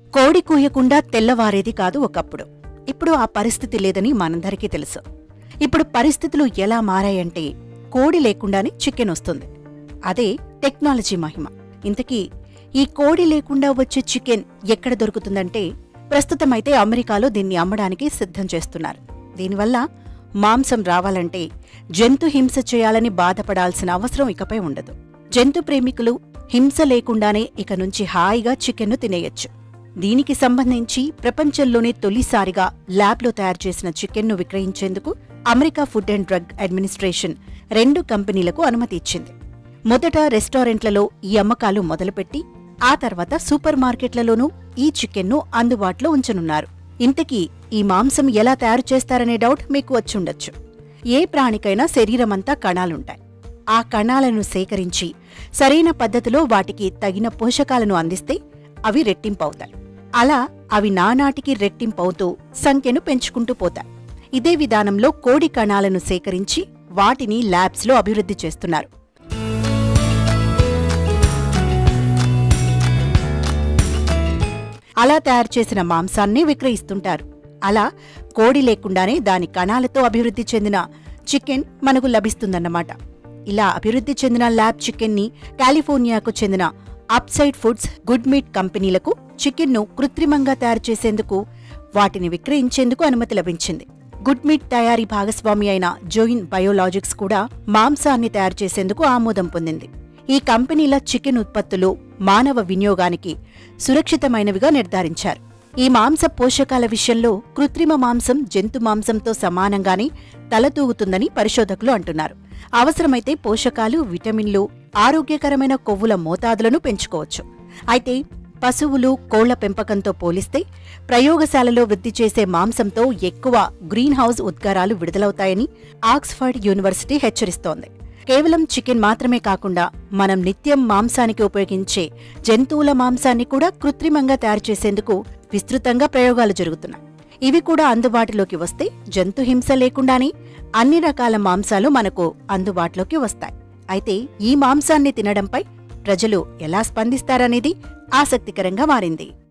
కోడి కూయకుండా తెల్లవారేది కాదు ఒకప్పుడు ఇప్పుడు ఆ పరిస్థితి లేదని మనందరికీ తెలుసు ఇప్పుడు పరిస్థితులు ఎలా మారాయంటే కోడి లేకుండానే చికెన్ వస్తుంది అదే టెక్నాలజీ మహిమ ఇంతకీ ఈ కోడి లేకుండా వచ్చే చికెన్ ఎక్కడ దొరుకుతుందంటే ప్రస్తుతమైతే అమెరికాలో దీన్ని అమ్మడానికి సిద్ధం చేస్తున్నారు దీనివల్ల మాంసం రావాలంటే జంతు హింస చేయాలని బాధపడాల్సిన అవసరం ఇకపై ఉండదు జంతు ప్రేమికులు హింస లేకుండానే ఇక నుంచి హాయిగా చికెన్ను తినేయొచ్చు దీనికి సంబంధించి ప్రపంచంలోనే తొలిసారిగా ల్యాబ్లో తయారు చేసిన చికెన్ను విక్రయించేందుకు America food and drug administration రెండు కంపెనీలకు అనుమతి ఇచ్చింది మొదట రెస్టారెంట్లలో ఈ అమ్మకాలు మొదలుపెట్టి ఆ తర్వాత సూపర్ మార్కెట్లలోనూ ఈ చికెన్ను అందుబాటులో ఉంచనున్నారు ఇంతకీ ఈ మాంసం ఎలా తయారు చేస్తారనే డౌట్ మీకు వచ్చుండొచ్చు ఏ ప్రాణికైనా శరీరమంతా కణాలుంటాయి ఆ కణాలను సేకరించి సరైన పద్ధతిలో వాటికి తగిన పోషకాలను అందిస్తే అవి రెట్టింపవుతాయి అలా అవి నానాటికి రెట్టింపవుతూ సంఖ్యను పెంచుకుంటూ పోతాయి ఇదే విధానంలో కోడి కణాలను సేకరించి వాటిని ల్యాబ్స్లో అభివృద్ధి చేస్తున్నారు అలా తయారు చేసిన మాంసాన్ని విక్రయిస్తుంటారు అలా కోడి లేకుండానే దాని కణాలతో అభివృద్ధి చెందిన చికెన్ మనకు లభిస్తుందన్నమాట ఇలా అభివృద్ధి చెందిన ల్యాబ్ చికెన్ని కాలిఫోర్నియాకు చెందిన అప్సైడ్ ఫుడ్స్ గుడ్ మీట్ కంపెనీలకు చికెన్ను కృత్రిమంగా తయారు చేసేందుకు వాటిని విక్రయించేందుకు అనుమతి లభించింది గుడ్ మీట్ తయారీ భాగస్వామి అయిన జోయిన్ బయోలాజిక్స్ కూడా మాంసాన్ని తయారు చేసేందుకు ఆమోదం పొందింది ఈ కంపెనీల చికెన్ ఉత్పత్తులు మానవ వినియోగానికి సురక్షితమైనవిగా నిర్ధారించారు ఈ మాంస పోషకాల విషయంలో కృత్రిమ మాంసం జంతు మాంసంతో సమానంగానే తలతూగుతుందని పరిశోధకులు అంటున్నారు అవసరమైతే పోషకాలు విటమిన్లు ఆరోగ్యకరమైన కొవ్వుల మోతాదులను పెంచుకోవచ్చు అయితే పశువులు కోళ్ల పెంపకంతో పోలిస్తే ప్రయోగశాలలో వృద్ధి చేసే మాంసంతో ఎక్కువ గ్రీన్ హౌస్ ఉద్గారాలు విడుదలవుతాయని ఆక్స్ఫర్డ్ యూనివర్సిటీ హెచ్చరిస్తోంది కేవలం చికెన్ మాత్రమే కాకుండా మనం నిత్యం మాంసానికి ఉపయోగించే జంతువుల మాంసాన్ని కూడా కృత్రిమంగా తయారు చేసేందుకు విస్తృతంగా ప్రయోగాలు జరుగుతున్నాయి ఇవి కూడా అందుబాటులోకి వస్తే జంతు హింస లేకుండానే అన్ని రకాల మాంసాలు మనకు అందుబాటులోకి వస్తాయి అయితే ఈ మాంసాన్ని తినడంపై ప్రజలు ఎలా స్పందిస్తారనేది ఆసక్తికరంగా మారింది